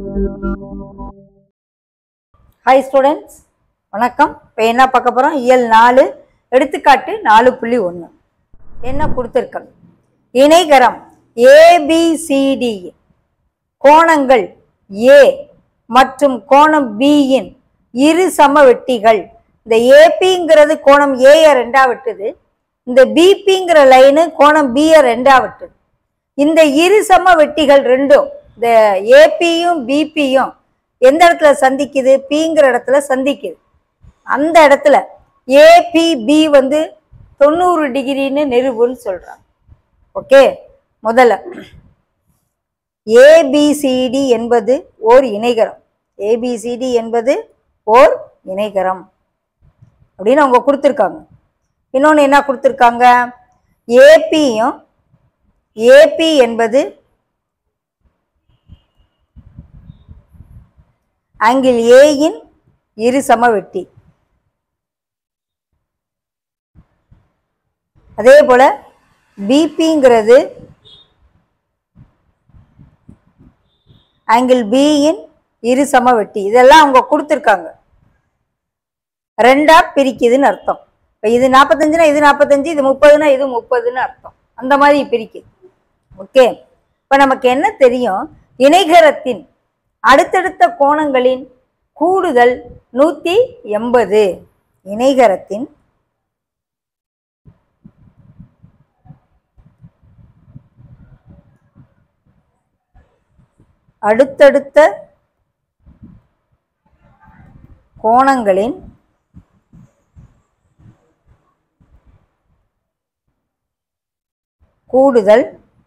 hi students வணக்கம் இப்போ என்ன பார்க்க போகிறோம் இயல் நாலு எடுத்துக்காட்டு நாலு புள்ளி ஒன்று என்ன கொடுத்துருக்காங்க இணைகரம் ஏபிசிடி கோணங்கள் ஏ மற்றும் கோணம் பியின் இரு சமவெட்டிகள் இந்த ஏபிங்கிறது கோணம் ஏயை ரெண்டா வெட்டுது இந்த பிபிங்கிற லைனு கோணம் பியை ரெண்டா வெட்டுது இந்த இரு சம வெட்டிகள் ரெண்டும் இந்த ஏபியும் பிபியும் எந்த இடத்துல சந்திக்குது பிங்கிற இடத்துல சந்திக்குது அந்த இடத்துல ஏபிபி வந்து தொண்ணூறு டிகிரின்னு நிறுவுன்னு சொல்றாங்க ஓகே முதல்ல ஏபிசிடி என்பது ஓர் இணைகரம் ஏபிசிடி என்பது ஓர் இணைகரம் அப்படின்னு அவங்க கொடுத்துருக்காங்க இன்னொன்று என்ன கொடுத்துருக்காங்க ஏபியும் ஏபி என்பது ஆங்கிள் ஏயின் இரு சமவெட்டி அதே போல பிபிங்கிறது ஆங்கிள் பியின் இரு சமவெட்டி இதெல்லாம் அவங்க கொடுத்துருக்காங்க ரெண்டா பிரிக்குதுன்னு அர்த்தம் இப்போ இது நாற்பத்தஞ்சுனா இது நாற்பத்தஞ்சு இது முப்பதுனா இது முப்பதுன்னு அர்த்தம் அந்த மாதிரி பிரிக்குது ஓகே இப்போ நமக்கு என்ன தெரியும் இணைகரத்தின் அடுத்தடுத்த கோணங்களின் கூடுதல் நூற்றி எண்பது இணைகரத்தின் அடுத்தடுத்த கோணங்களின் கூடுதல்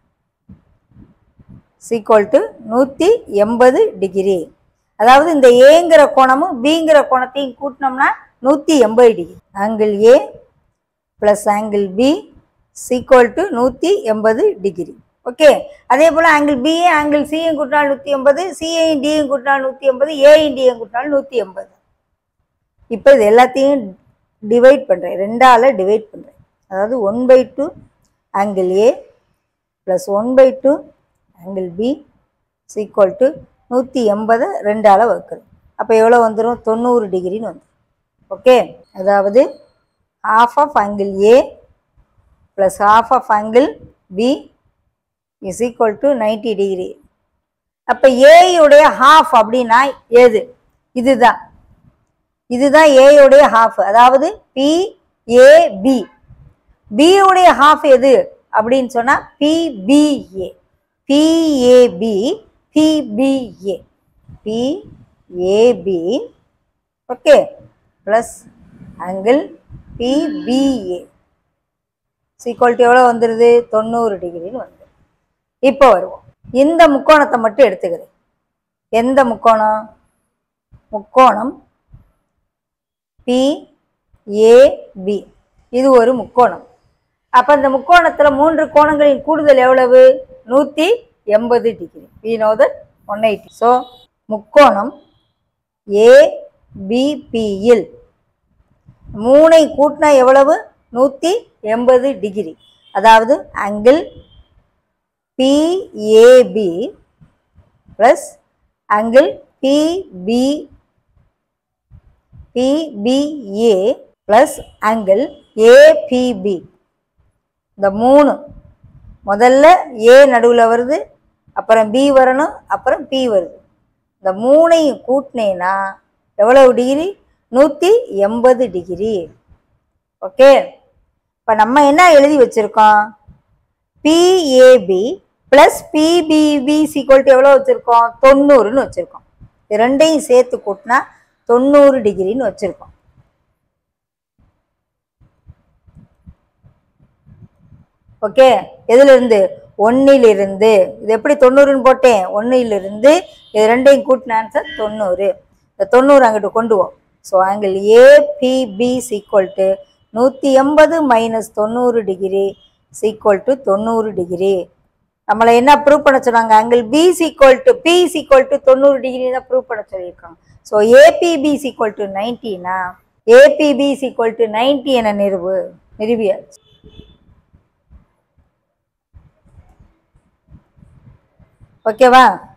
சீக்வல் டு நூற்றி எண்பது டிகிரி அதாவது இந்த ஏங்கிற கோணமும் பிங்கிற கோணத்தையும் கூட்டினோம்னா நூற்றி எண்பது degree angle A plus angle B is equal to நூற்றி எண்பது டிகிரி ஓகே அதே போல் ஆங்கிள் பிஏ ஆங்கிள் சியும் கூட்டினால் நூற்றி எண்பது சிஏயும் டியும் கூட்டினால் நூற்றி எண்பது ஏயும் டியும் கூட்டினால் நூற்றி எண்பது இப்போ இது எல்லாத்தையும் டிவைட் பண்ணுறேன் ரெண்டால் டிவைட் பண்ணுறேன் அதாவது one by two angle A plus one by two angle B is equal to நூற்றி எண்பதை ரெண்டால் வகுக்கிறேன் அப்போ எவ்வளோ வந்துடும் தொண்ணூறு டிகிரின்னு வந்துடும் ஓகே அதாவது half of angle A plus half of angle B is equal to ninety degree அப்போ ஏயுடைய ஹாஃப் அப்படின்னா ஏது இதுதான் இதுதான் ஏயுடைய ஹாஃப் அதாவது பி ஏ பி பியுடைய ஹாஃப் எது அப்படின்னு சொன்னால் PBA BAP PBA BAP okay plus angle PBA சீக்வல்ட்டி எவ்வளோ வந்துடுது தொண்ணூறு டிகிரின்னு வந்துடும் இப்போ வருவோம் இந்த முக்கோணத்தை மட்டும் எடுத்துக்கிறேன் எந்த முக்கோணம் முக்கோணம் பிஏபி இது ஒரு முக்கோணம் அப்போ இந்த முக்கோணத்தில் மூன்று கோணங்களின் கூடுதல் எவ்வளவு நூற்றி எண்பது degree we know that one eighty so முக்கோணம் ஏபிபியில் மூணை கூட்டினா எவ்வளவு நூற்றி எண்பது டிகிரி அதாவது angle PAB plus angle PB PBA plus angle APB இந்த மூணு முதல்ல ஏ நடுவில் வருது அப்புறம் பி வரணும் அப்புறம் பி வருது இந்த மூணையும் கூட்டினேன்னா எவ்வளவு டிகிரி நூற்றி எண்பது டிகிரி ஓகே இப்போ நம்ம என்ன எழுதி வச்சுருக்கோம் பிஏபி ப்ளஸ் பிபிபி சீக்வல்ட்டு எவ்வளோ வச்சுருக்கோம் தொண்ணூறுன்னு வச்சுருக்கோம் இது ரெண்டையும் சேர்த்து கூட்டினா தொண்ணூறு டிகிரின்னு வச்சுருக்கோம் ஓகே எதுலேருந்து ஒன்னிலிருந்து இது எப்படி தொண்ணூறுன்னு போட்டேன் ஒன்னிலிருந்து இது ரெண்டையும் கூட்டின ஆன்சர் தொண்ணூறு இந்த தொண்ணூறு அங்கிட்டு கொண்டு போவோம் so angle APB is equal to நூற்றி எண்பது மைனஸ் தொண்ணூறு டிகிரி சீக்வல் டு தொண்ணூறு டிகிரி நம்மளை என்ன ப்ரூவ் பண்ண சொன்னாங்க angle B is equal to P is equal to தொண்ணூறு டிகிரி தான் ப்ரூவ் பண்ண சொல்லியிருக்காங்க ஸோ ஏபிபி சீக்வல் டு நைன்டினா ஏபிபி சீக்வல் டு நைன்டி என நிறுவு நிறுவியாச்சு ஓகேவா